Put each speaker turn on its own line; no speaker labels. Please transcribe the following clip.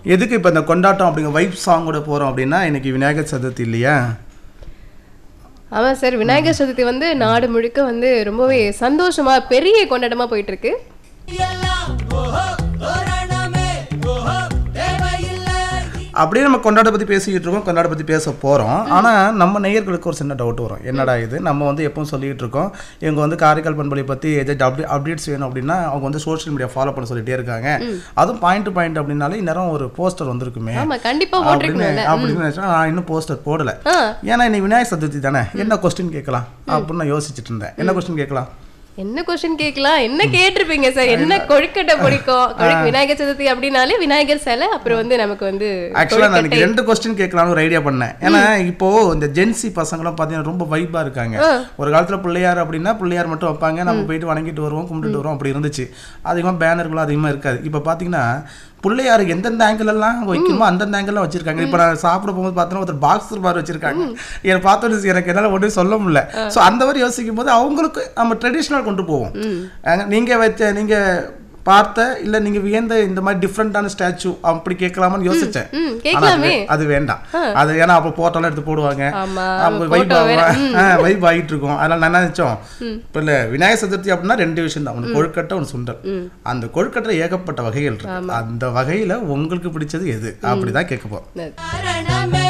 எதுக்கு இப்போ இந்த கொண்டாட்டம் அப்படிங்கிற வைப் சாங்கோட போகிறோம் அப்படின்னா இன்னைக்கு விநாயகர் சதுர்த்தி இல்லையா
ஆமா சார் விநாயகர் சதுர்த்தி வந்து நாடு முழுக்க வந்து ரொம்பவே சந்தோஷமா பெரிய கொண்டாட்டமா போயிட்டு இருக்கு
அப்படியே நம்ம கொண்டாட பற்றி பேசிக்கிட்டு இருக்கோம் கொண்டாட பற்றி பேச போகிறோம் ஆனால் நம்ம நேயர்களுக்கு ஒரு சின்ன டவுட் வரும் என்னடா இது நம்ம வந்து எப்பவும் சொல்லிட்டு இருக்கோம் இவங்க வந்து காரைக்கால் பண்பொழி பற்றி ஏதாச்சும் அப்டே அப்டேட்ஸ் வேணும் அப்படின்னா அவங்க வந்து சோஷியல் மீடியா ஃபாலோ பண்ண சொல்லிட்டே இருக்காங்க அதுவும் பாயிண்ட் டு பாயிண்ட் அப்படின்னாலே இந்நேரம் ஒரு போஸ்டர் வந்திருக்குமே
ஆமா கண்டிப்பா
அப்படின்னு
போட்டிருக்கணும்ல
அப்படின்னு நினைச்சா நான் இன்னும் போஸ்டர் போடல
ஆ.
ஏன்னா இன்னைக்கு விநாயகர் சதுர்த்தி தானே என்ன கொஸ்டின் கேட்கலாம் அப்படின்னு நான் யோசிச்சுட்டு இருந்தேன் என்ன கொஸ்டின் கேட்கலாம்
என்ன கொஸ்டின் கேட்கலாம் என்ன கேட்டிருப்பீங்க சார் என்ன கொழுக்கட்டை பிடிக்கும் கொழுக்கு விநாயகர் சதுர்த்தி அப்படின்னாலே விநாயகர் சிலை அப்புறம் வந்து நமக்கு வந்து
ஆக்சுவலாக நான்
கொழுக்கட்டை.
இன்னைக்கு ரெண்டு கொஸ்டின் கேட்கலாம்னு ஒரு ஐடியா பண்ணேன் ஏன்னா இப்போ இந்த ஜென்சி பசங்களும் பார்த்தீங்கன்னா ரொம்ப வைப்பாக இருக்காங்க ஒரு காலத்தில் பிள்ளையார் அப்படின்னா பிள்ளையார் மட்டும் வைப்பாங்க நம்ம போயிட்டு வணங்கிட்டு வருவோம் கும்பிட்டுட்டு வருவோம் அப்படி இருந்துச்சு அதிகமாக பேனர்களும் அதிகமாக இருக்காது இப்போ பார்த்தீங்கன்னா பிள்ளையார் எந்தெந்த ஆங்கிள் எல்லாம் வைக்கணுமோ அந்தந்த ஆங்கிள் வச்சிருக்காங்க இப்போ நான் சாப்பிட போகும்போது பார்த்தோன்னா ஒருத்தர் பாக்ஸ் பார் வச்சிருக்காங்க எனக்கு பார்த்தோன்னு எனக்கு என்னால் ஒன்றும் சொல்ல முடியல ஸோ அந்த மாதிரி யோசிக்கும் போது அவங்களுக்கு நம்ம ட்ரெடிஷ்னல் கொண்டு போவோம் அங்க நீங்க வச்ச நீங்க பார்த்த இல்ல நீங்க வியந்த இந்த மாதிரி டிஃப்ரெண்டான ஸ்டாச்சு அப்படி கேட்கலாமான்னு யோசிச்சேன்
ம்,
ஆனா அது
கேட்கலாமே.
வே- அது வேண்டாம் அது ஏன்னா அப்போ போட்டோலாம் எடுத்து போடுவாங்க
ஆமா,
அப்போ
photo
வைப்
வேற.
வைப் ஆகிட்டு இருக்கும் அதனால நான் என்ன நினைச்சோம் இப்போ இல்லை விநாயகர் சதுர்த்தி அப்படின்னா ரெண்டு விஷயம் தான் ஒன்று கொழுக்கட்டை ஒன்று சுண்டல் அந்த கொழுக்கட்டை ஏகப்பட்ட வகைகள் இருக்கு அந்த வகையில உங்களுக்கு பிடிச்சது எது அப்படிதான் கேட்க போறோம்
ந-
காரணமே